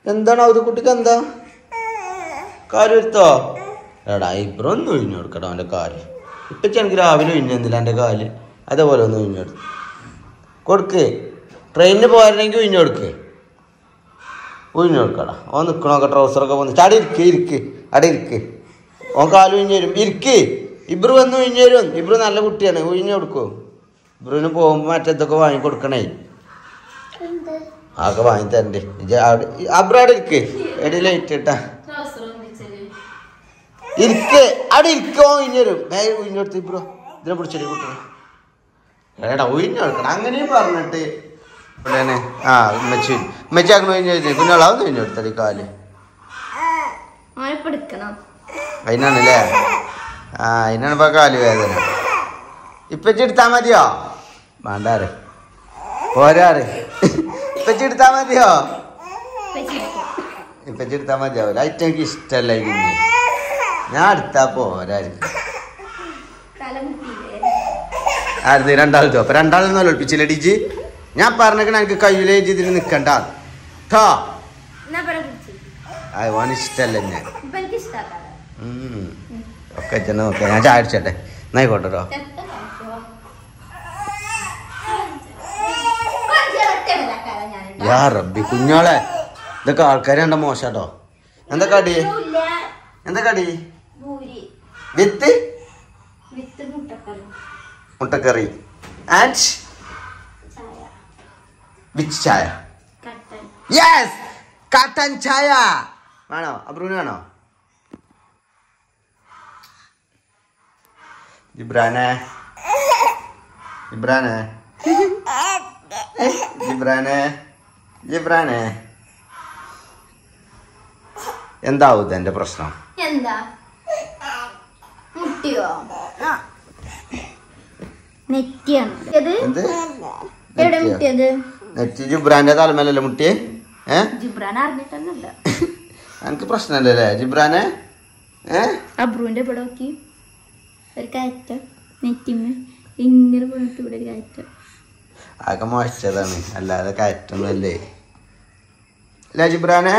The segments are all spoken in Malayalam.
എന്താണ് അവത് കുട്ടിക്ക് എന്താ കാല് വരുത്തോ എടാ ഇബ്രോ ഒന്ന് ഒഴിഞ്ഞു കൊടുക്കട്ടോ അവൻ്റെ കാല് ഇപ്പം എനിക്ക് രാവിലെ ഒഴിഞ്ഞെന്നില്ല എൻ്റെ കാല് അതേപോലെ ഒന്ന് ഒഴിഞ്ഞു കൊടുത്തു കൊടുക്ക് ട്രെയിനിന് പോരണമെങ്കിൽ ഒഴിഞ്ഞു കൊടുക്ക് ഒഴിഞ്ഞു കൊടുക്കടാ ഓൻ നിൽക്കണോക്കെ ട്രൗസറൊക്കെ വന്ന് ചാടി ഇരിക്ക് ഇരിക്ക് അവിടെ ഇരിക്ക് ഓൻ കാല് ഒഴിഞ്ഞു തരും ഇരിക്ക് ഇബ്രു വന്ന് ഒഴിഞ്ഞു തരും ഇബ്രു നല്ല കുട്ടിയാണ് ഒഴിഞ്ഞു കൊടുക്കൂ ഇബ്രുവിന് പോകുമ്പോൾ മറ്റേതൊക്കെ വാങ്ങി കൊടുക്കണേ ആകെ വാങ്ങി തരണ്ടേ ഇജ്ജ് അവിടെ അബ്രു അവിടെ ഇരിക്ക് എടി ലൈറ്റ് ഇട്ടാ ഇരിക്ക് അവിടെ ഇരിക്കോ ഒഴിഞ്ഞുതരും വേഗം ഒഴിഞ്ഞെടുത്ത് ഇബ്രോ ഇതിനെ പിടിച്ചടി കുട്ടിയെ എടാ ഒഴിഞ്ഞു കൊടുക്കണം അങ്ങനെയും പറഞ്ഞിട്ട് ഇവിടെ ആ ഉമ്മച്ചി ഉമ്മച്ചി അങ്ങനെ ഒഴിഞ്ഞു കഴിഞ്ഞു കുഞ്ഞോളാവുന്ന ഒഴിഞ്ഞു കൊടുത്തടി കാല് അവനിപ്പോ എടുക്കണം അതിനാണല്ലേ ആ അതിനാണ് ഇപ്പൊ കാല് വേദന ഇപ്പച്ചി എടുത്താ മതിയോ വേണ്ടാറ് പോരാറ് ഇപ്പച്ചി എടുത്താ മതിയോ ഇപ്പച്ചി എടുത്താ മതിയാവില്ല ഐറ്റം എനിക്ക് ഇഷ്ടമല്ല ഇതിന് ഞാൻ എടുത്താ പോരായിരിക്കും തല മുട്ടിയില്ലേ ആയിരുന്നു രണ്ടാളത്തോ അപ്പൊ രണ്ടാളൊന്നും ഒളിപ്പിച്ചില്ല ഡിജി ഞാൻ പറഞ്ഞേക്കണ എനിക്ക് കയ്യിലേ ഇതിന് നിക്കണ്ട ട്ടോ എന്നാ പറ കുടിച്ച് അത് ഓൻ ഇഷ്ടല്ല ഞാൻ ഇപ്പൊ എനിക്ക് ഇഷ്ടാക്കാതെ ഉം. ഒക്കെ ചെന്ന് നോക്കാം ഞാൻ ചായ അടിച്ചട്ടെ എന്നായിക്കോട്ടെ കേട്ടോ യാ റബ്ബി കുഞ്ഞോളെ ഇതൊക്കെ ആൾക്കാരെ കണ്ട മോശാട്ടോ എന്താ കടി എന്താ കടി ഭൂരി വിത്ത് വിത്ത് മുട്ടക്കറി മുട്ടക്കറി ആൻഡ് ചായ വിച്ച് ചായ കട്ടൻ യെസ് കട്ടൻ ചായ വേണോ അബ്രൂന് വേണോ ജിബ്രാനെ ജിബ്രാനെ ജിബ്രാനെ ജിബ്രാനെ എന്താവും ഇത് എന്റെ പ്രശ്നം എന്താ മുട്ടിയോ ആ. നെറ്റിയാണ് ഇത് എന്ത് എവിടെ മുട്ടിയത് നെറ്റ് ജിബ്രാന്റെ തലമേലല്ലേ മുട്ടിയെ ഏ ജിബ്രാൻ അറിഞ്ഞിട്ടൊന്നുമില്ല എനിക്ക് പ്രശ്നമല്ലല്ലേ ജിബ്രാനെ ഏ അബ്രുവിന്റെ ഇവിടെ നോക്കി ഒരു കയറ്റം നെറ്റിമ്മ ഇങ്ങനെ പോയിട്ട് ഇവിടെ ഒരു കയറ്റം ആകെ മോശതാണ് അല്ലാതെ കയറ്റൊന്നുമല്ലേ അല്ല ജിബ്രാനെ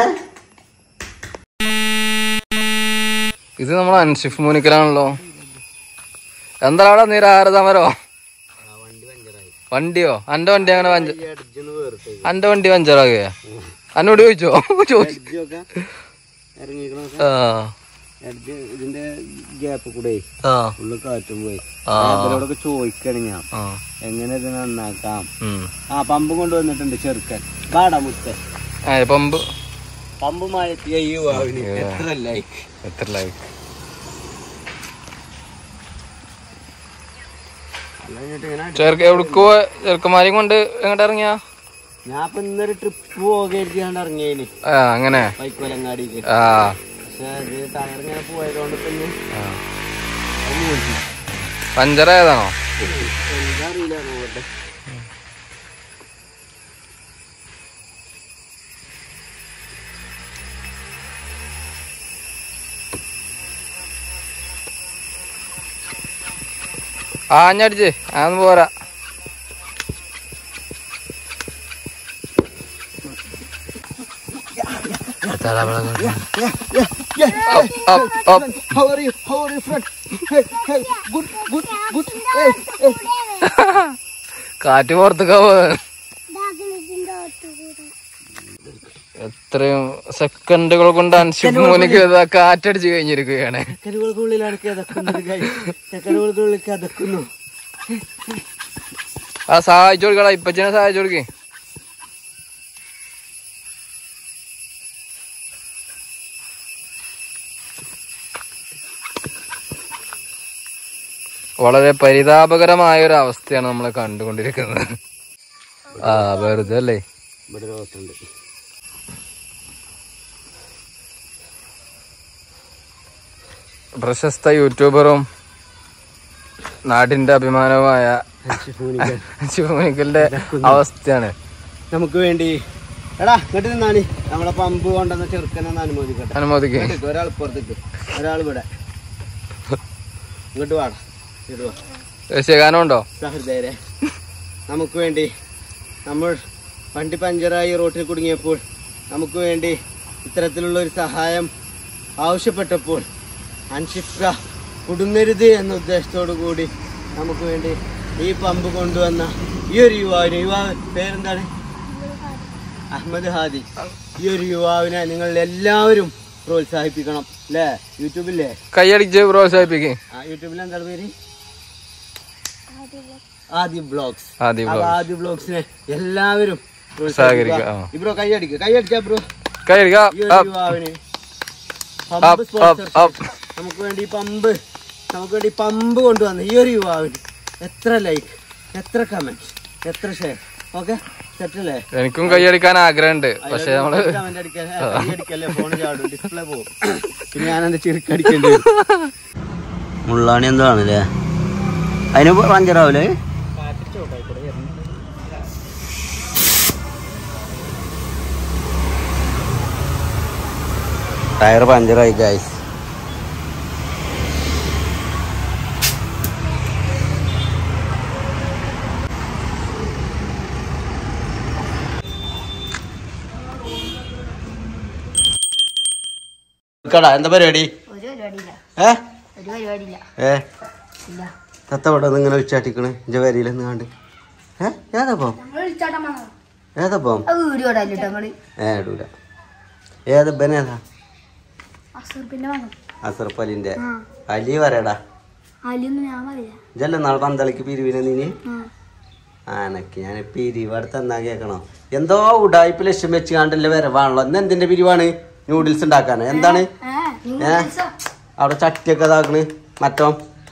ഇത് നമ്മൾ അൻഷിഫ് മൂനിക്കലാണല്ലോ എന്താ അവിടെ നിരാരതമരോ വണ്ടിയോ അന്റെ വണ്ടി അങ്ങനെ പഞ്ച അന്റെ വണ്ടി പഞ്ചറാകുക എന്നോട് ചോദിച്ചോ ചോദിച്ചു ആ ഇതിന്റെ ഗ്യാപ്പ് കൂടെ ആ ഉള്ളു കാറ്റും പോയി ആ. അവരോടൊക്കെ ചോദിക്കണം ഞാൻ ആ എങ്ങനെ ഇത് നന്നാക്കാം ഉം. ആ പമ്പ് കൊണ്ടുവന്നിട്ടുണ്ട് ചെറുക്കൻ വാടാ മുത്ത ആ പമ്പ് പമ്പ് മാറ്റി അയ്യോ അവന് എത്ര ലൈക്ക് എത്ര ലൈക്ക് ചെറുക്ക എവിടക്കോ ചെറുക്കന്മാരെയും കൊണ്ട് എങ്ങോട്ട് ഇറങ്ങിയാ ഞാൻ ഇപ്പൊ ഇന്നൊരു ട്രിപ്പ് പോകരുതിയാണ്ട് ഇറങ്ങിയേന് ആ അങ്ങനെ പൈക്കോലങ്ങാടിക്ക് ആ പക്ഷെ അത് ടയർ ഇങ്ങനെ പോയതുകൊണ്ട് പിന്നെ ആ. അത് മൂടി. പഞ്ചർ ഏതാണോ എന്താ അറിയില്ല നോക്കട്ടെ ആഞ്ഞടിച്ച് അതൊന്നും പോരാ Up, up, up. How are you? How are you, friend? Hey, hey, good, good, good. Hey, hey. കാറ്റ് പുറത്തൊക്കെ എത്രയും സെക്കൻഡുകൾ കൊണ്ട് അൻഷിപ്പ് മോനിക്ക് ഇതാ കാറ്റടിച്ച് കഴിഞ്ഞിരിക്കുകയാണ് ചെക്കനുകൾക്കുള്ളിലാണ് കിതക്കുന്നത് കൈ ചെക്കനുകൾക്കുള്ളിൽ കിതക്കുന്നു ആ സഹായിച്ചു കൊടുക്കടാ ഇപ്പച്ചനെ സഹായിച്ചു കൊടുക്കേ വളരെ പരിതാപകരമായ ഒരു അവസ്ഥയാണ് നമ്മൾ കണ്ടുകൊണ്ടിരിക്കുന്നത് ആ വെറുതെ അല്ലേ ഇവിടെ റോട്ടുണ്ട് പ്രശസ്ത യൂട്യൂബറും നാടിന്റെ അഭിമാനവുമായ ശിവമണിക്കലിന്റെ അവസ്ഥയാണ് നമുക്ക് വേണ്ടി എടാ ഇങ്ങോട്ട് നിന്നാണ് നമ്മളെ പമ്പ് കൊണ്ടുവന്ന ചെറുക്കനെ അനുമോദിക്കട്ടെ അനുമതിക്ക് ഇങ്ങോട്ട് ഒരാൾ ഇപ്പുറത്തേക്ക് ഒരാൾ ഇവിടെ ഇങ്ങോട്ട് വാടാ ഇങ്ങോട്ട് വാ ദേശീയഗാനം ഉണ്ടോ സഹൃദയരെ നമുക്ക് വേണ്ടി നമ്മൾ വണ്ടി പഞ്ചറായി റോട്ടിൽ കുടുങ്ങിയപ്പോൾ നമുക്ക് വേണ്ടി ഇത്തരത്തിലുള്ള ഒരു സഹായം ആവശ്യപ്പെട്ടപ്പോൾ അൻഷിഫ്ക കുടുങ്ങരുത് എന്ന ഉദ്ദേശത്തോടു കൂടി നമുക്ക് വേണ്ടി ഈ പമ്പ് കൊണ്ടുവന്ന ഈ ഒരു യുവാവിന് യുവാവ് പേരെന്താണ് അഹമ്മദ് ഹാദി ഈ ഒരു യുവാവിനെ നിങ്ങൾ എല്ലാവരും പ്രോത്സാഹിപ്പിക്കണം അല്ലേ യൂട്യൂബില്ലേ കൈയടിച്ച് പ്രോത്സാഹിപ്പിക്കേ ആ യൂട്യൂബിൽ എന്താണ് പേര് ആദ്യ ബ്ലോഗ്സ് ആദ്യ അപ്പൊ ആദ്യ ബ്ലോഗ്സിനെ എല്ലാവരും സഹകരിക്കുക, ആ. ബ്രോ കൈയടിക്കുക കൈയടിച്ചാ ബ്രോ കൈയടിക്ക ഈ ഒരു യുവാവിന് പമ്പ് up, സ്പോൺസർഷിപ്പ് up. നമുക്ക് വേണ്ടി പമ്പ് നമുക്ക് വേണ്ടി പമ്പ് കൊണ്ടുവന്ന ഈ ഒരു യുവാവിന് എത്ര ലൈക്ക് എത്ര കമന്റ് എത്ര ഷെയർ ഓക്കെ സെറ്റല്ലേ എനിക്കും കൈയടിക്കാൻ ആഗ്രഹമുണ്ട് പക്ഷെ നമ്മള് കമന്റ് അടിക്കല്ലേ കൈയടിക്കല്ലേ ഫോൺ ചാടും ഡിസ്പ്ലേ പോകും പിന്നെ ഞാൻ എന്റെ ചിറുക്കടിക്കേണ്ടി വരും മുള്ളാണി എന്താണല്ലേ അതിന് പഞ്ചറാവൂലേ ടയർ പഞ്ചറായി ഗൈസ് കടാ എന്താ പരിപാടി ഒരു പരിപാടിയില്ല ഏ ഒരു പരിപാടിയില്ല ഏ ഇല്ല തത്ത ഇവിടെ നിന്ന് ഇങ്ങനെ വിച്ചാട്ടിക്കണ് ഇഞ്ച വരിയിലെന്ന് കണ്ട് ഏ ഏതപ്പം ഏതപ്പം അത് വീഡിയോ ഇടാല്ലോ ഞങ്ങള് ഏ ഇടൂല ഏത് ബനേതാ അസൂർപ്പിന്റെ വാങ്ങും അസർപ്പലിന്റെ അലി പറയടാ അലിയൊന്നും ഞാൻ പറയില്ല ഇജല്ല നാളെ പന്തളിക്ക് പിരിവിനെ നീന് ആ. ആനക്ക് ഞാൻ പിരിവ് അടുത്ത് എന്നാ കേക്കണോ എന്തോ ഉടായ്പ ലക്ഷ്യം വെച്ച് കണ്ടല്ലേ വരവാണല്ലോ ഇന്ന് എന്തിന്റെ പിരിവാണ് നൂഡിൽസ് ഉണ്ടാക്കാന് എന്താണ് ഏ, നിങ്ങൾ ഏ വിളിച്ചോ? അവിടെ ചട്ടിയൊക്കെ ഇതാക്കണ് മറ്റോ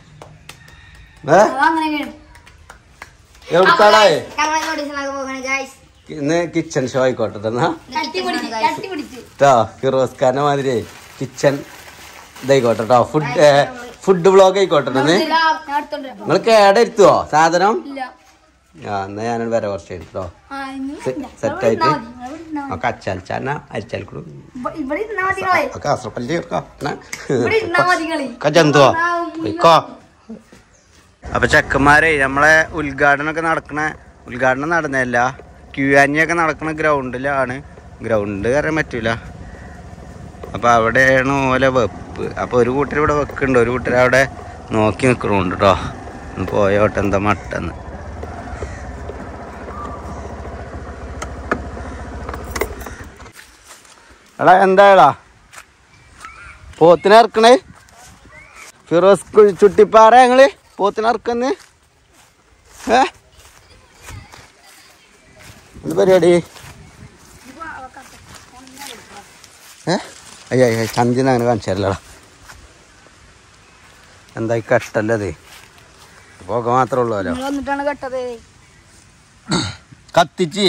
ഏ അത് അങ്ങനെയൊക്കെയാണ് എവിടുത്താടേ ഞങ്ങളെ നോട്ടീസിനൊക്കെ പോകണേ ഗൈസ് ഇന്ന് കിച്ചൺ ഷോ ആയിക്കോട്ടെ എന്നാ തട്ടി പിടിച്ച് തട്ടി പിടിച്ച് കേട്ടോ ഫിറോസ്ഖാന്റെ മാതിരി കിച്ചൺ ഇതായിക്കോട്ടെ കേട്ടോ ഫുഡ് ഫുഡ് വ്ളോഗ് ആയിക്കോട്ടെ ഇന്ന് ഞാൻ എടുത്തോണ്ട് വരാം. നിങ്ങൾ കേടെടുത്തുവോ സാധനം ഇല്ല ആ എന്നാ ഞാനൊരു വരെ കുറച്ച് കേട്ടോ ആ, ഇന്ന് ഇല്ല. സെറ്റ് ആയിട്ട് ഇവിടെ ഇരുന്നാ മതി. ഇവിടെ ഇരുന്നാ മതി. ഒക്കെ അച്ചാൽച്ചാന അരിച്ചാൽ കൂടും ഇവ- ഇവിടെ ഇരുന്നാ മതി നിങ്ങളെ. ഒക്കെ അസ്രപ്പല്ലി ഇവിടെ ഇരുന്നാ മതി നിങ്ങളെ. ജന്തുവോ പോയിക്കോ അപ്പൊ ചെക്കന്മാരെ നമ്മളെ ഉദ്ഘാടനമൊക്കെ നടക്കണ ഉദ്ഘാടനം നടന്നല്ല ക്യൂആനിയൊക്കെ നടക്കണ ഗ്രൗണ്ടിലാണ് ഗ്രൗണ്ട് കയറാൻ പറ്റൂല അപ്പൊ അവിടെയാണ് ഓല വെപ്പ് അപ്പൊ ഒരു കൂട്ടർ ഇവിടെ വെക്കുന്നുണ്ട് ഒരു കൂട്ടർ അവിടെ നോക്കി നിൽക്കണുണ്ട് കേട്ടോ ഒന്ന് പോയോട്ടെ എന്താ മട്ടെന്ന് എടാ എന്താടാ പോത്തിനെ ഇറക്കണേ ഫിറോസ് കു- ചുട്ടിപ്പാറ ഞങ്ങള് പോത്തിനെ ഇറക്കന്ന് ഏ എന്ത് പരിപാടി ഏ അയ്യ അയ്യ ചന്തിന അങ്ങനെ കാണിച്ചല്ലടാ എന്തായി കെട്ടല്ലത് പുക മാത്രമേ ഉള്ളൂല്ലോ നിങ്ങൾ വന്നിട്ടാണ് കെട്ടത് കത്തിച്ച്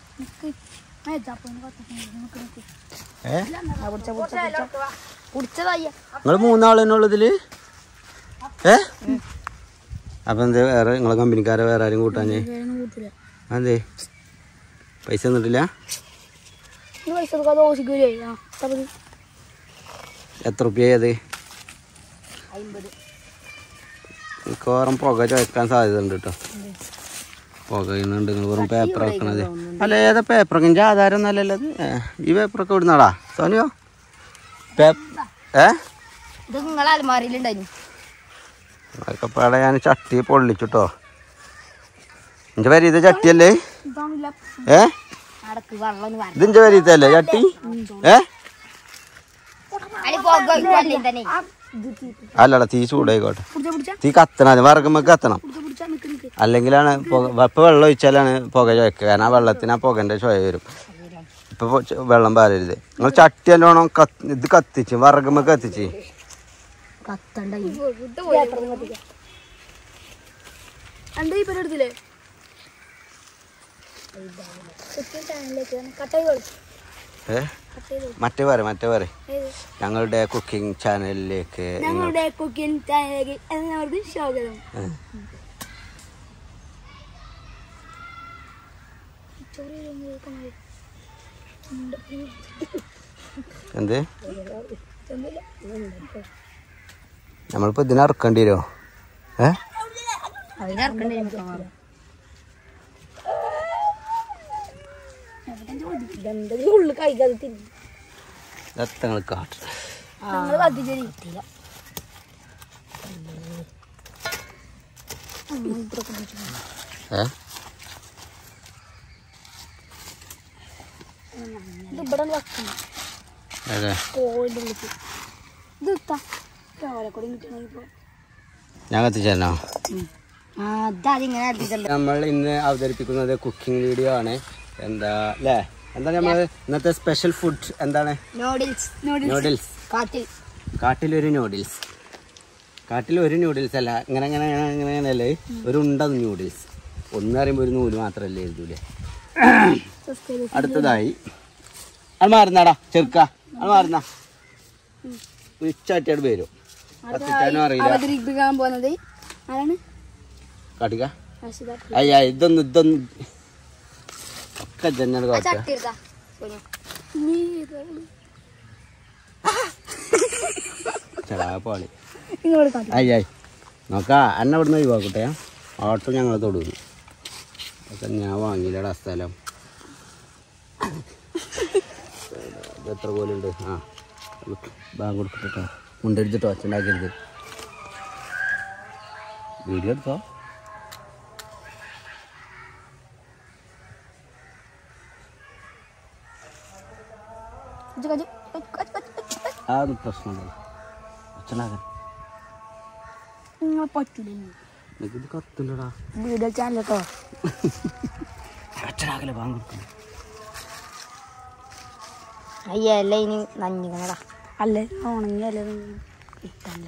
ഏ കുടിച്ചതായ നിങ്ങൾ മൂന്നാളിനുള്ളതില് ഏ അപ്പൊ എന്താ വേറെ നിങ്ങളെ കമ്പനിക്കാരെ വേറെ ആരും കൂട്ടാഞ്ഞേ അതെ പൈസ തന്നിട്ടില്ല പൈസ കൊടുക്കാതെ ഓസിക്കൂലേ ആ തപ്പത് എത്ര റുപ്യ അത് അമ്പത് മിക്കവാറും പുക ചോദിക്കാൻ സാധ്യത ഉണ്ട് കേട്ടോ പുകയുന്നുണ്ട് നിങ്ങൾ വെറും പേപ്പർ വെക്കണത് അല്ല ഏതാ പേപ്പറൊക്കെ എൻ്റെ ആധാരം ഒന്നല്ലല്ലോ അത് ഏ, ഈ പേപ്പറൊക്കെ ഇവിടുന്നാടാ സോനിയോ പേ ഏ ഇത് നിങ്ങളെ അലമാരിയിലുണ്ടായിരുന്നു അതൊക്കെ പാടെ ഞാൻ ചട്ടി പൊള്ളിച്ചുട്ടോ എൻ്റെ വരീത ചട്ടിയല്ലേ ഇതാണില്ല ഏ അടക്ക് വെള്ളം വര ഇതിൻ്റെ വരീതല്ലേ ചട്ടി ഏ അടി പോകല്ലേ തന്നെ അല്ലടാ തീ ചൂടായിക്കോട്ടെ പിടിച്ച പിടിച്ച തീ കത്തണം അത് വറകുമ്പോൾ കത്തണം പിടിച്ച പിടിച്ച നിക്ക് നിക്ക് അല്ലെങ്കിലാണ് പുക ഇപ്പം വെള്ളം ഒഴിച്ചാലാണ് പുക ചോയ്ക്കുക കാരണം ആ വെള്ളത്തിന് ആ പുകൻ്റെ ചോയ വരും ഇപ്പൊ പൊ- ച- വെള്ളം പാരരുത് നിങ്ങൾ ചട്ടി നല്ലോണം കത്ത് ഇത് കത്തിച്ച് വറകുമ്പോ കത്തിച്ച് കത്തണ്ടായി എന്താ ഈ പരിപാടിയില്ലേ ഏ മറ്റേ പറ മറ്റേ പറ ഞങ്ങളുടെ കുക്കിംഗ് ചാനലിലേക്ക് നിങ്ങൾ ഞങ്ങളുടെ കുക്കിംഗ് ചാനലിലേക്ക് എല്ലാവർക്കും സ്വാഗതം ഏ. എന്ത് നമ്മളിപ്പോ ഇതിനെ ഇറക്കേണ്ടി വരുമോ ഏ അതിനിറക്കണ്ടേ ഉള്ളു കഴിക്കാതെ തിരിഞ്ഞു ദത്തങ്ങൾ കാട്ട് ഞങ്ങൾ കത്തിച്ചില്ല ഏ ഇത് ഇവിടെ വെക്കണം അതെ കോഴിൻ്റെ ഉള്ളിൽ ഇത് ഇത്താ ചോലക്കൊടി കിട്ടണമെങ്കിൽ ഞാൻ കത്തിച്ചേരണോ ആ അതാതിങ്ങനെ എത്തിച്ചല്ലോ നമ്മൾ ഇന്ന് അവതരിപ്പിക്കുന്നത് കുക്കിംഗ് വീഡിയോ ആണ് എന്താ അല്ലേ എന്താ നമ്മൾ ഇന്നത്തെ സ്പെഷ്യൽ ഫുഡ് എന്താണ് നൂഡിൽസ് നൂഡിൽസ് കാട്ടിൽ കാട്ടിലൊരു നൂഡിൽസ് കാട്ടിൽ ഒരു നൂഡിൽസ് അല്ല ഇങ്ങനെ ഇങ്ങനെ ഇങ്ങനെ ഇങ്ങനെ ഇങ്ങനെയല്ലേ ഒരു ഉണ്ട നൂഡിൽസ് ഒന്ന് പറയുമ്പോൾ ഒരു നൂല് മാത്രമല്ലേ എഴുതൂലേ അടുത്തതായി അത് മാറുന്നാടാ ചെറുക്ക അത് മാറുന്ന ഉച്ചാറ്റിയോട് വരും കത്തിക്കാനും അറിയില്ല അവതരിപ്പിക്കാൻ പോകുന്നത് ആരാണ് കാട്ടിക്ക അർഷിത അയ്യ ഇതൊന്നും ഇതൊന്നും ഒക്കെ ജന്നാണ് കാട്ടുക ചട്ടിരുതാ നീ ഇതാണ്. ചെടാ പാളി ഇങ്ങോട്ട് കാട്ടി അയ്യായി നോക്കാ എന്നെ ഇവിടുന്ന് ഒഴിവാക്കട്ടെ ഓട്ടോ ഞങ്ങൾ തൊടുന്നു അതൊക്കെ ഞാൻ വാങ്ങിയില്ലടാ സ്ഥലം ഇത് എത്ര പോലുണ്ട് ആ ബാങ്ക് കൊടുത്തിട്ടോ മുണ്ടെടുത്തിട്ടോ അച്ഛണ്ടാക്കരുത് വീഡിയോ എടുത്തോ ഇജ്ജ് കാട്ടി. ഉയ്, കാട്ടി, കാട്ടി, കാട്ടി, കാട്ടി. ആ ഒരു പ്രശ്നമുണ്ടല്ലോ അച്ഛനാകൻ നിങ്ങളെ പറ്റൂല ഇനി. ഇത് കത്തുണ്ടടാ വീഡിയോ ചാനൽ കേട്ടോ അച്ഛനാകലെ ബാങ്ക് കൊടുക്കണം അയ്യ അല്ല ഇനി നഞ്ഞിക്കണടാ അല്ലേ ഉണങ്ങി അല്ലേ ഇട്ടല്ല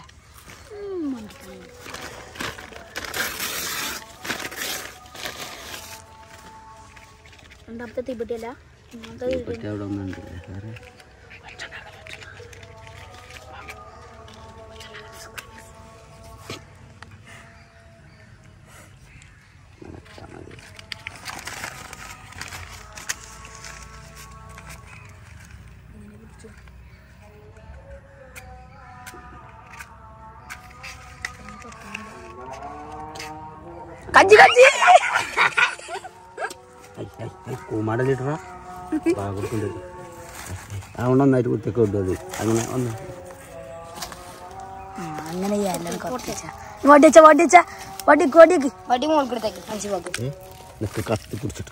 രണ്ടാമത്തെ തീപ്പെട്ടിയല്ല മറ്റേ അവിടെ ഒന്നുണ്ട് വേറെ കജ്ജി കജ്ജി കൂമാടലിട്ടാ ബാങ്ക് കൊടുക്കണ്ടത് അതുകൊണ്ട് ഒന്നായിട്ട് കുത്തിയൊക്കെ കൊണ്ടുവന്നത് അങ്ങനെ ഒന്ന് അങ്ങനെ എല്ലാം കൊട്ടിച്ച വടിച്ച വടിച്ച വടിക്ക് വടിക്ക് വടി മോൾക്കെടുത്തേക്ക് അഞ്ചു പോക്ക് ഏ നിനക്ക് കത്തി പിടിച്ചിട്ട്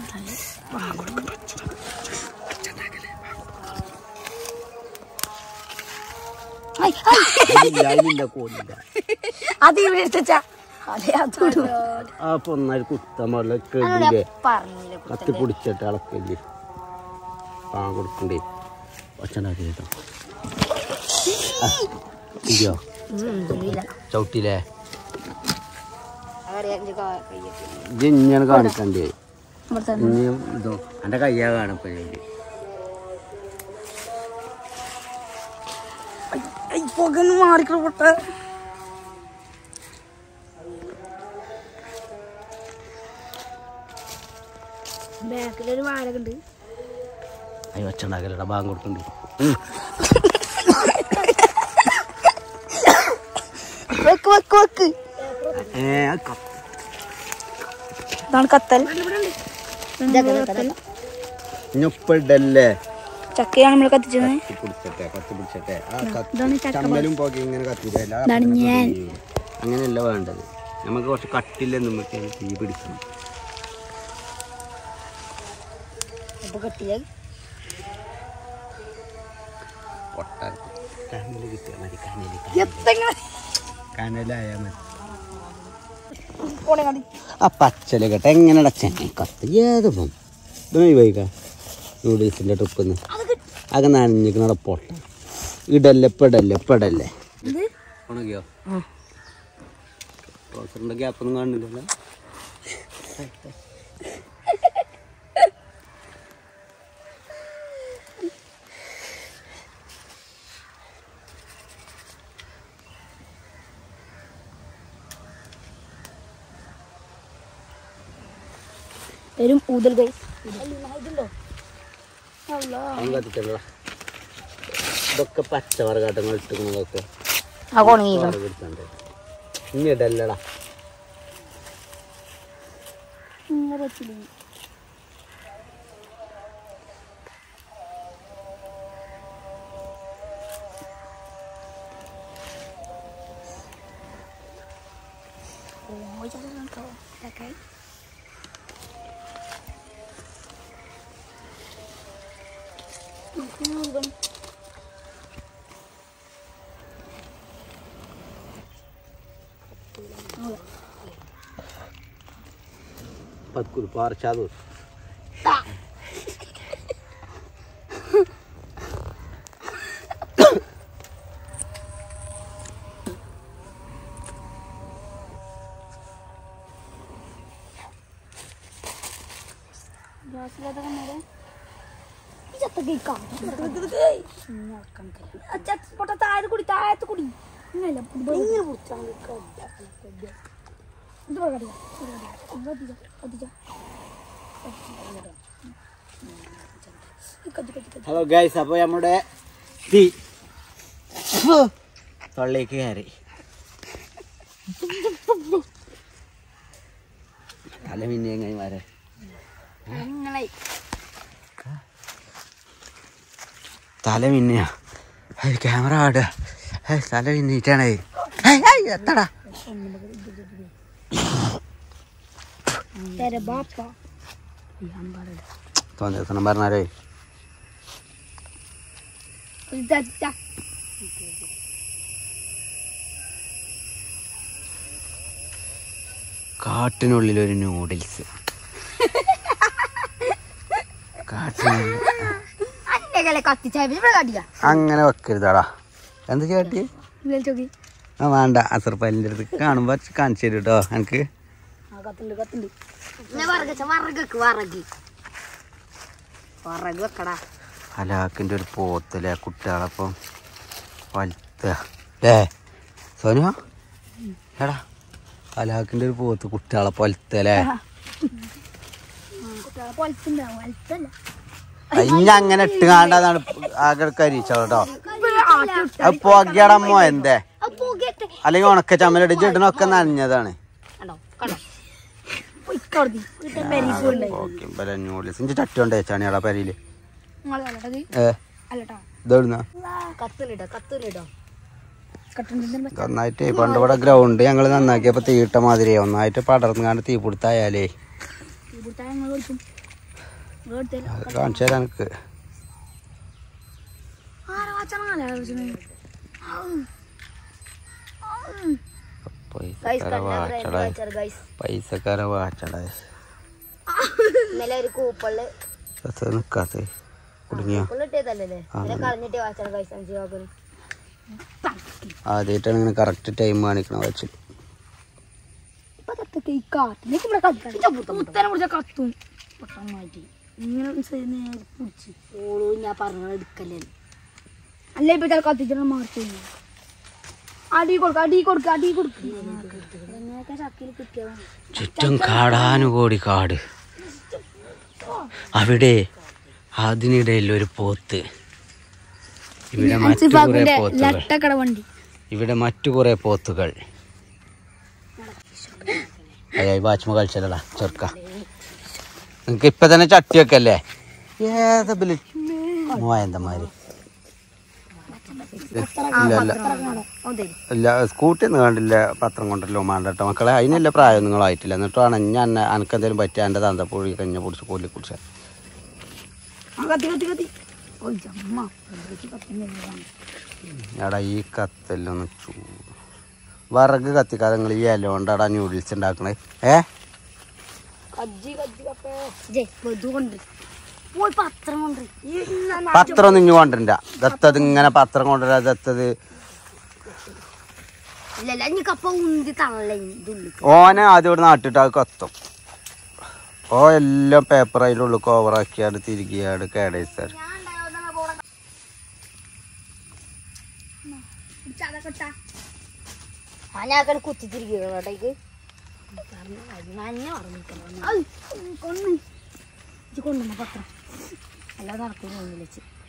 അതിലില്ല കോലില്ല അത് ഇവിടെ എടുത്തച്ച അതെ അതോട് അപ്പൊ ഒന്നായിട്ട് കുത്താൻ പാടില്ല കേട്ടില്ലേ പറഞ്ഞില്ല കത്തി പിടിച്ചിട്ട് ഇളക്കല്ലേ പാൻ കൊടുക്കണ്ടേ ഒച്ചണ്ടാക്കി കേട്ടോ ഇയ്യോ ചവിട്ടിയില്ലേ ഇത് ഇങ്ങനെ കാണിക്കണ്ടേ ഇനിയും ഇതോ എൻ്റെ കയ്യാ കാണപ്പോ പുകന്ന് മാറിക്കണ പൊട്ട ബാക്കിലൊരു വാഴക ഉണ്ട് അയ്യോ ഒച്ചണ്ടാക്കലടാ ബാങ്ക് കൊടുക്കണ്ടേ വെക്ക് വെക്ക് വെക്ക് ഏ അത് കത്തി ഇതാണ് കത്തൽ ഞൊപ്പിടല്ലേ ചക്കയാണ് നമ്മൾ കത്തിച്ചത് കത്തി പിടിച്ചട്ടെ കത്തി പിടിച്ചട്ടെ ആ കത്തി ചമ്മലും പോകെ ഇങ്ങനെ കത്തിയില്ല ഇതാണ് ഞാൻ. അങ്ങനെയല്ല വേണ്ടത് നമുക്ക് കുറച്ച് കട്ടില്ല നമുക്ക് തീ പിടിക്കണം അപ്പൊ കത്തില്ല പൊട്ടാൻ കനല് കിട്ടിയാൽ മതി കനല് കനലായാൽ മതി ആ പച്ചല കേട്ടോ എങ്ങനെ അടച്ചേ കത്ത് ഏത് പോകും ഇതൊന്നും വൈകാ നൂഡിൽസിൻ്റെ ടൊപ്പിന്ന് അക നനഞ്ഞിക്കണ പൊട്ട ഇടല്ലേ പെടല്ലേ പെടല്ലേ ഉണങ്ങിയോ ട്രോസറിൻ്റെ ഗ്യാപ്പൊന്നും കാണുന്നില്ലല്ലോ വരും ഊതൽ കൈ ഇതുണ്ടോ അവൻ കത്തിച്ചല്ലോ ഇതൊക്കെ പച്ചവർഗാട്ടങ്ങൾ ഇട്ടിക്കുന്നതൊക്കെ ആ കൊണങ്ങി എടുത്തുണ്ട് ഇനി ഇടല്ലടാ പത്കുരു പാർച്ചാതു താഴത്ത് കൂടി താഴത്ത് കൂടി ഹലോ ഗൈസ് അപ്പോൾ നമ്മുടെ തീ തൊള്ളേക്ക് കയറി തല പിന്നെ എങ്ങനെ വരെ തല മിന്നിയാ ക്യാമറ ആടുക ഏയ്, തല മിന്നിട്ടാണേ എത്തടാ തോന്നിയെത്തണം പറഞ്ഞാലേ കാട്ടിനുള്ളിൽ ഒരു നൂഡിൽസ് കാട്ടിനുള്ളിൽ കത്തിച്ചായ അങ്ങനെ വെക്കരുതാടാ എന്ത് ചേട്ടി ചോക്കി ആ വേണ്ട അസർപ്പല്ലിൻ്റെ അടുത്ത് കാണുമ്പോൾ കാണിച്ചു തരും കേട്ടോ എനിക്ക് കത്തുണ്ട് കത്തുണ്ട് വറകച്ച വറകക്ക് വറക് വറക് വെക്കടാ ഹലാക്കിൻ്റെ ഒരു പോത്തല്ലേ കുട്ടികളപ്പം വലുത്ത ഏ സോനു എടാ ഹലാക്കിൻ്റെ ഒരു പോത്ത് കുട്ടികളെ പൊലത്തല്ലേ പൊലത്തുണ്ടാവും വലുത്തല്ല ഇനി അങ്ങനെ ഇട്ട് കാണാതാണ് ആകെ കരിച്ചോ കേട്ടോ അത് പുകയടമ്മോ എന്തേ അല്ലെങ്കിൽ ഉണക്ക ചമ്മലടിച്ച് ഇടണൊക്കെ നനഞ്ഞതാണ് കണ്ടോ കണ്ടോ പൊയ്ക്കോടതി വീട്ടിൽ പെരീസുണ്ട് ഓക്കെ ബല നൂഡിൽസ് ഇഞ്ചി ചട്ടി കൊണ്ട് വെച്ചാണ് പെരയില് നിങ്ങള് കണ്ടത് ഏ അല്ലട്ടോ ഇതെവിടുന്ന കത്തിലിടോ കത്തിലിടോ കട്ടുണ്ട് ഒന്നായിട്ട് പണ്ട് ഇവിടെ ഗ്രൗണ്ട് ഞങ്ങൾ നന്നാക്കിയപ്പോ തീയിട്ട മാതിരി ഒന്നായിട്ട് പടർന്നു കണ്ട് തീ പിടുത്തായാലേ ഇവിടുത്തെ ഞങ്ങൾ കൊടുക്കും കൊടുത്തല്ലോ അത് കാണിച്ചു തരാം എനിക്ക് ആരാ വാച്ചണല്ലേ പൈസക്കാര വാച്ചട പൈസക്കാര വാച്ചട ഇന്നലെ ഒരു കൂപ്പള്ള് നിക്കാത്ത കുടുങ്ങിയോ ഇട്ടതല്ലേ ഇന്നലെ കളഞ്ഞിട്ട് വാച്ചണ പൈസ അഞ്ച് രൂപ ആദ്യമായിട്ടാണ് ഇങ്ങനെ കറക്റ്റ് ടൈം കാണിക്കണ വെച്ച് കത്തും മാറ്റി ഇങ്ങനെ പിടിച്ച് ഓളൂ ഞാൻ പറഞ്ഞ എടുക്കല്ലേ അല്ല ഇപ്പൊ കത്തിച്ചിട്ട് മാറ്റി അടി കൊടുക്ക അടി കൊടുക്ക അടി കൊടുക്ക ചക്കിൽ കിട്ടിയതാണ് ചുറ്റും കാടാനുകൂടി കാട് അവിടെ അതിനിടയിൽ ഒരു പോത്ത് ഇവിടെ മറ്റു കുറെ പോത്തുകൾ ലട്ടക്കട വണ്ടി ഇവിടെ മറ്റു കുറെ പോത്തുകൾ അയ്യ വാച്മ കളിച്ചല്ലടാ ചെറുക്ക നിങ്ങക്ക് ഇപ്പൊ തന്നെ ചട്ടി വെക്കല്ലേ ഏതാ ബില് മോയന്തമാര് ഇല്ല ഇല്ല ഇല്ല സ്കൂട്ടി ഒന്നും കണ്ടില്ല പത്രം കൊണ്ടല്ലോ മാണ്ടട്ടോ മക്കളെ അതിനില്ല പ്രായം നിങ്ങളായിട്ടില്ല എന്നിട്ടാണ് ഞാൻ അനക്കെന്തേലും പറ്റിയ എൻ്റെ തന്തപ്പൊഴി കഞ്ഞ പിടിച്ച് കൊല്ലി കുടിച്ച കത്തി കത്തി കത്തി ഓ ജമ്മ എടാ ഈ കത്തെല്ലാം ചൂ വിറക് കത്തിക്കാതെ നിങ്ങൾ ഈ ഇല കൊണ്ടാടാ ന്യൂഡിൽസ് ഉണ്ടാക്കണേ ഏ കജ്ജി കജ്ജി കപ്പേ ജയ് ബന്ധു കൊണ്ട് പോയി പത്രം കൊണ്ട് പത്രം ഒന്നും ഇഞ്ഞു കൊണ്ടില്ല ദത്തത് ഇങ്ങനെ പത്രം കൊണ്ടുവരാ ദത്തത് ഇല്ല ഇനി കപ്പ ഉന്തി തള്ള ഇതുള്ളി ഓനെ ആദ്യം ഇവിടെ നാട്ടിട്ട് അത് കത്തും ഓ എല്ലാം പേപ്പർ അതിൻ്റെ ഉള്ളിൽ കവറാക്കിയാട് തിരികിയാട് കേടേസാർ ആ ഞാൻ കുത്തി തിരികേട്ടേക്ക് കൊണ്ടുവന്ന പത്രം അല്ലാതെ നടക്കുന്നു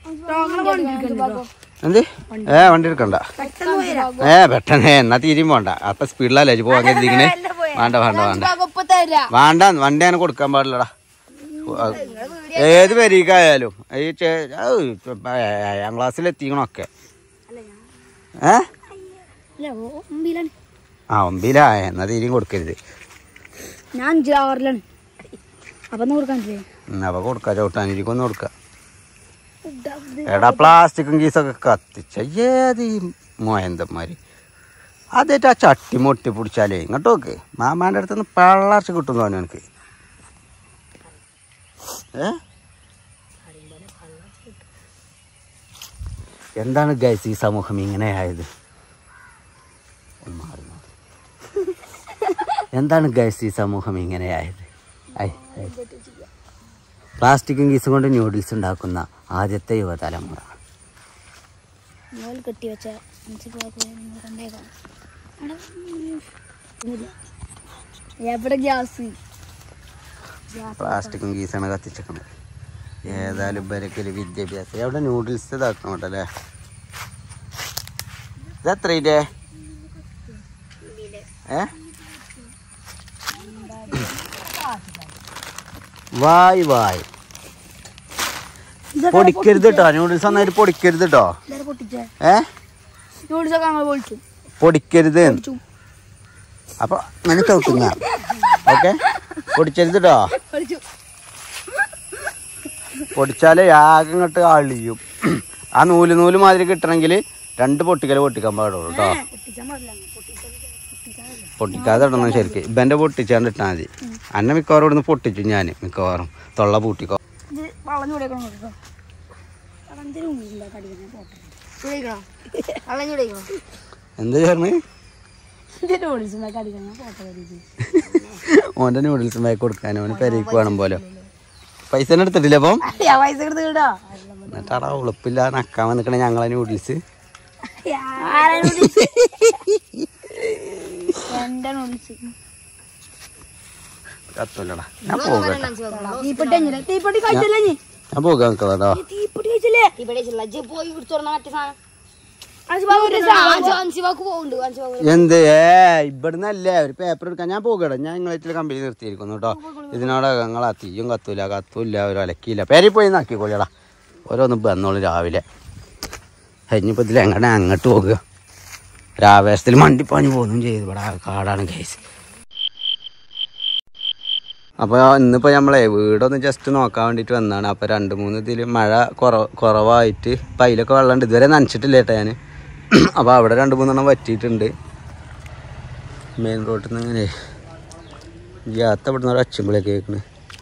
എന്ത് ഏ വണ്ടി എടുക്കണ്ട ഏ പെട്ടെന്ന് എന്നാ തീരും പോണ്ട അപ്പൊ സ്പീഡിലല്ലേ പോവാൻ കരുതിക്കണേ വേണ്ട വേണ്ട വേണ്ട വേണ്ട വണ്ടി അങ്ങനെ കൊടുക്കാൻ പാടില്ലടാ ഏത് പെരീക്കായാലും ഈ ചെ- ഔ, ഇപ്പൊ ഏഴാം ക്ലാസ്സിൽ എത്തിക്കണൊക്കെ ഏ ആ ഒമ്പിലാ എന്നാ തീരും കൊടുക്കരുത് ഞാൻ അഞ്ചാറിലാണ് അപ്പൊ ഒന്ന് കൊടുക്കാൻ എന്നാ അപ്പൊ കൊടുക്കാം ചവിട്ടാനിരിക്കൊന്ന് കൊടുക്കാം ഫുഡ് എടാ പ്ലാസ്റ്റിക്കും കീസൊക്കെ കത്തിച്ച ഏത് ഈ മോയന്തന്മാര് അതേറ്റ് ആ ചട്ടി മൊട്ടി പിടിച്ചാലേ ഇങ്ങോട്ട് നോക്ക് മാമാൻ്റെ അടുത്ത് നിന്ന് പള്ളർച്ച കിട്ടും തോന്നുന്നു എനിക്ക് ഏ എന്താണ് ഗൈസ് ഈ സമൂഹം ഇങ്ങനെ ആയത് ഒന്ന് മാറി മാറി. എന്താണ് ഗൈസ് ഈ സമൂഹം ഇങ്ങനെ ആയത് ഐ ഐ. പ്ലാസ്റ്റിക്കും കീസും കൊണ്ട് ന്യൂഡിൽസ് ഉണ്ടാക്കുന്ന ആദ്യത്തെ യുവതലമുറ ഞാൻ കെട്ടി വെച്ച കണ്ടേക്കാം എവിടെ ഗ്യാസ് പ്ലാസ്റ്റിക്കും കീസാണ് കത്തിച്ചേക്കുന്നത് ഏതായാലും ഇവരൊക്കെ വിദ്യാഭ്യാസം എവിടെ ന്യൂഡിൽസ് ഇതാക്കണം കേട്ടല്ലേ ഇത് എത്രയില്ലേ ഏ വായ് വായ് പൊടിക്കരുത് കേട്ടോ ന്യൂഡിൽസ് നന്നായിട്ട് പൊടിക്കരുത് കേട്ടോ ഇതാരെ പൊട്ടിച്ചേ ഏ നൂഡിൽസ് ഒക്കെ ഞങ്ങൾ പൊളിച്ചു പൊടിക്കരുത് പൊളിച്ചു അപ്പൊ അങ്ങനെ ചോക്കുന്ന ഓക്കെ പൊടിച്ചരുത് കേട്ടോ പൊളിച്ചു പൊടിച്ചാലേ ആകെ ഇങ്ങോട്ട് അളിയും ആ നൂല് നൂല് മാതിരി കിട്ടണമെങ്കിൽ രണ്ട് പൊട്ടിക്കൽ പൊട്ടിക്കാൻ പാടുള്ളൂ കേട്ടോ പൊട്ടിച്ചാൽ പാടില്ല പൊട്ടിച്ചാൽ പൊട്ടിച്ചാൽ പൊട്ടിക്കാതെ ഇടണം ശരിക്ക് ഇവൻ്റെ പൊട്ടിച്ചാണ്ട് ഇട്ടാൽ മതി അന്നെ മിക്കവാറും ഇവിടുന്ന് പൊട്ടിച്ചു ഞാൻ മിക്കവാറും തൊള്ള പൂട്ടിക്കോ ഇത് വെള്ളം ചൂടേക്കണം കേട്ടോ എന്തൊരു ഉള്ളില്ല കടിക്കണം പോട്ടെ ചൂടേക്കണോ വെള്ളം ചൂടേക്കണോ എന്താ ചേർന്ന് ഇത് നൂഡിൽസ് ഉണ്ടാക്കി അടിക്കണം പോട്ടെ കടിച്ച് ഓൻ്റെ നൂഡിൽസ് ബാക്ക് കൊടുക്കാൻ ഓന് പെരേക്ക് വേണം പോലെ പൈസ തന്നെ എടുത്തിട്ടില്ല അപ്പം ഞാൻ പൈസ എടുത്ത് കിടാ എന്നിട്ടാടാ ഉളുപ്പില്ല നക്കാൻ വന്നിക്കണേ ഞങ്ങളെ നൂഡിൽസ് എന്റെ നൂഡിൽസ് കത്തല്ലടാ ഞാൻ പോകട്ടെ തീപ്പെട്ടി കഴിഞ്ഞില്ലേ തീപ്പെട്ടി കഴിച്ചല്ലേ നീ ഞാൻ പോകാൻ നിൽക്കണോ തീപ്പെട്ടി കഴിച്ചല്ലേ ഇവിടെ ഇജ്ജ് പോയി കുടിച്ചോർന്ന മറ്റേ സാധനം അഞ്ച് അഞ്ചുവാക്ക് പോകുന്നുണ്ട് അഞ്ചുവാക്ക് എന്ത് ഏ ഇവിടുന്നല്ലേ ഒരു പേപ്പർ എടുക്കാൻ ഞാൻ പോകട്ടെ ഞാൻ നിങ്ങളായിട്ട് കമ്പനി നിർത്തിയിരിക്കുന്നു കേട്ടോ ഇതിനോട് നിങ്ങളാ തീയും കത്തൂല കത്തൂല്ല ഒരു അലക്കിയില്ല പേരിൽ പോയി നാക്കിക്കോളിയടാ ഓരോന്ന് വന്നോളൂ രാവിലെ കഴിഞ്ഞപ്പോൾ ഇതിൽ എങ്ങനെ അങ്ങോട്ട് പോകുക രാവേശത്തിൽ മണ്ടിപ്പാഞ്ഞ് പോകുന്നു ചെയ്തു ഇവിടെ കാടാണ് കേസ് അപ്പോൾ ഇന്നിപ്പോൾ നമ്മളെ വീടൊന്ന് ജസ്റ്റ് നോക്കാൻ വേണ്ടിയിട്ട് വന്നതാണ് അപ്പോൾ രണ്ട് മൂന്ന് ഇതിൽ മഴ കുറ കുറവായിട്ട് ഇപ്പം അതിലൊക്കെ വെള്ളമുണ്ട് ഇതുവരെ നനച്ചിട്ടില്ല കേട്ടോ ഞാൻ അപ്പോൾ അവിടെ രണ്ട് മൂന്നെണ്ണം വറ്റിയിട്ടുണ്ട് മെയിൻ റോട്ടിൽ നിന്ന് ഇങ്ങനെ യാത്ര ഇവിടുന്ന് ഒരു അച്ചുമ്പളൊക്കെ കേൾക്കണ്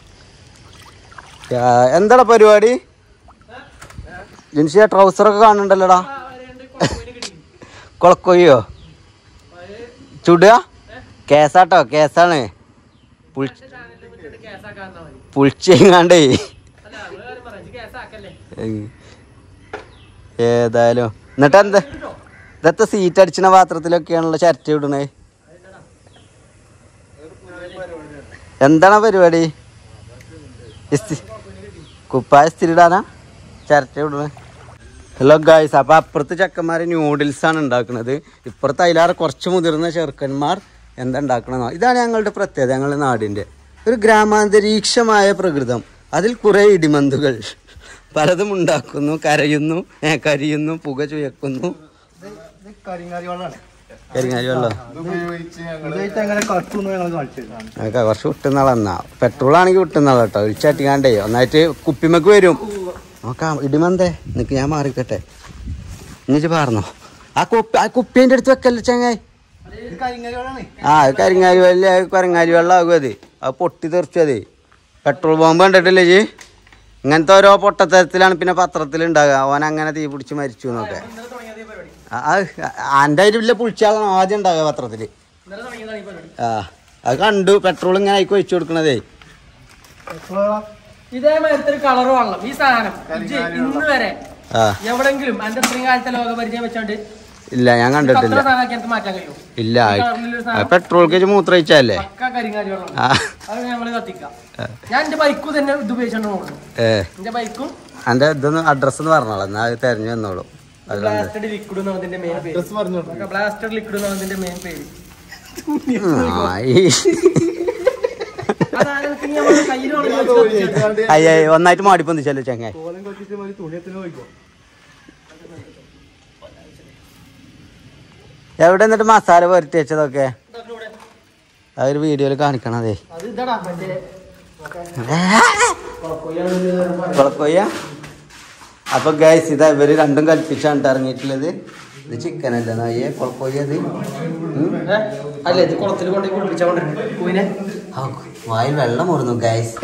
എന്താടാ പരിപാടി ജിൻസിയ ട്രൗസറൊക്കെ കാണുന്നുണ്ടല്ലോടാ കൊളക്കൊയ്യോ ചുടുക കേസാട്ടോ കേസാണ് പുൾ- പുളിച്ചെങ്ങാണ്ടേ ഏതായാലും എന്നിട്ട് എന്താ ഇതത്തെ സീറ്റ് അടിച്ചിന പാത്രത്തിലൊക്കെയാണല്ലോ ചരറ്റ വിടണേ എന്താണ് പരിപാടി ഇസ്തി- കുപ്പായ സ്ഥിരിടാനാ ചരറ്റ വിടണേ ഹലോ ഗായ്സ് അപ്പോൾ അപ്പുറത്ത് ചെക്കന്മാർ ന്യൂഡിൽസ് ആണ് ഉണ്ടാക്കുന്നത് ഇപ്പുറത്ത് അതിലാറ് കുറച്ച് മുതിർന്ന ചെറുക്കന്മാർ എന്താ ഉണ്ടാക്കണമെന്നോ ഇതാണ് ഞങ്ങളുടെ പ്രത്യേകത ഞങ്ങളുടെ നാടിൻ്റെ ഒരു ഗ്രാമാന്തരീക്ഷമായ പ്രകൃതം അതിൽ കുറേ ഇടിമന്തുകൾ പലതും ഉണ്ടാക്കുന്നു കരയുന്നു ഏ, കരിയുന്നു പുക ചുയക്കുന്നു കരിങ്ങാലി വെള്ളം അതൊക്കെ കുറച്ച് വിട്ടുന്നാളെന്നാ പെട്രോൾ ആണെങ്കിൽ വിട്ടുന്നാളെ കേട്ടോ ഒഴിച്ചാട്ടിക്കാണ്ടേ ഒന്നായിട്ട് കുപ്പിമക്ക് വരും നോക്കാം ഇടിമന്തേ നിനക്ക് ഞാൻ മാറിക്കട്ടെ എന്നിട്ട് പറഞ്ഞോ ആ കുപ്പി ആ കുപ്പീൻ്റെ അടുത്ത് വെക്കല്ലേ ചങ്ങായി ആ അത് കരിങ്ങാലി വെള്ളം അത് കരിങ്ങാലി വെള്ളം ആകും അത് അത് പൊട്ടി തെറിച്ചു അത് പെട്രോൾ ബോംബ് കണ്ടിട്ടില്ലേ ജി ഇങ്ങനത്തെ ഓരോ പൊട്ടത്തരത്തിലാണ് പിന്നെ പത്രത്തിൽ ഉണ്ടാകുക ഓൻ അങ്ങനെ തീ പിടിച്ച് മരിച്ചു എന്നൊക്കെ എൻ്റെ അതിൽ വലിയ പുളിച്ചാളാണ് ആദ്യം ഉണ്ടാകുക പത്രത്തിൽ ആ അത് കണ്ടു പെട്രോൾ ഇങ്ങനെ ആയിക്കോ ഒഴിച്ചു കൊടുക്കണതേ ഇതേമാതിരത്തെ ഒരു കളർ വാങ്ങണം ഈ സാധനം ഇജ്ജ് ഇന്ന് വരെ ആ എവിടെങ്കിലും എന്റെ ഇത്രയും കാലത്തെ ലോക പരിചയം വെച്ചോണ്ട് ഇല്ല ഞാൻ അത്ര കണ്ടിട്ടില്ല സാധനമാക്കി എനിക്ക് മാറ്റാൻ കഴിയും ഇല്ല അത് പെട്രോൾ കേജ് മൂത്രയിച്ചല്ലേ പക്ക കരിങ്ങാരി വെള്ളം ആ അത് നമ്മള് കത്തിക്കാം ഞാൻ എന്റെ ബൈക്കും തന്നെ ഇത് ഉപയോഗിച്ചോണ്ട് പോകുന്നു ഏ എന്റെ ബൈക്കും എൻ്റെ ഇതൊന്ന് അഡ്രസ്സ് ഒന്ന് പറഞ്ഞോളാം എന്നാൽ അത് തെരഞ്ഞു വന്നോളൂ അത് കണ്ട് ബ്ലാസ്റ്റഡ് ലിക്വിഡ് എന്നതിന്റെ മെയിൻ പേര് ബ്ലാസ്റ്റഡ് ലിക്വിഡ് എന്നതിന്റെ മെയിൻ പേര് ആ, ഈ- അതാണ് എനിക്ക് ഇനി നമ്മള് കയ്യിൽ വേണമെങ്കിൽ അയ്യ ഒന്നായിട്ട് മാടിപ്പൊന്നിച്ചല്ലോ ചങ്ങായി എവിടെ എന്നിട്ട് മസാല പുരട്ടി വെച്ചതൊക്കെ അതൊരു വീഡിയോയിൽ കാണിക്കണതേ അത് ഇതാടാ മറ്റേ കുളക്കൊയ്യ അപ്പൊ ഗൈസ് ഇതാ ഇവര് രണ്ടും കൽപ്പിച്ചാണ് ഇറങ്ങിയിട്ടുള്ളത് ഇത് ചിക്കൻ അല്ലേ നായേ കൊഴപ്പോയത് അല്ല ഇത് കുളത്തിൽ കൊണ്ട് കുളിപ്പിച്ചോണ്ട് പൂവിനെ വായിൽ വെള്ളം മുറുന്നു ഗൈസ്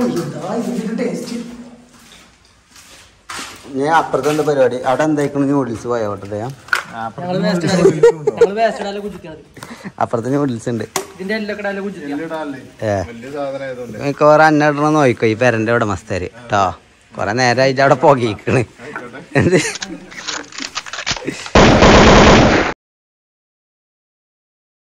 ഞാൻ അപ്പുറത്തെ എന്താ പരിപാടി അവിടെ എന്തായിക്കണു ന്യൂഡിൽസ് പോയ ഓട്ടെ ഞങ്ങള് വേസ്റ്റ് ഞങ്ങള് വേസ്റ്റ് ഇടാലെ കുജിക്കണത് അപ്പുറത്തെ ന്യൂഡിൽസ് ഉണ്ട് ഇതിന്റെ എല്ലാം ഇടാലെ കുജിക്കാം ഏ മിക്കവാറും അന്നിടണം നോയിക്കോ ഈ പെരന്റെ ഇവിടെ മസ്താര് കേട്ടോ കൊറേ നേരമായിട്ട് അവിടെ പോകിക്കണ് എന്ത്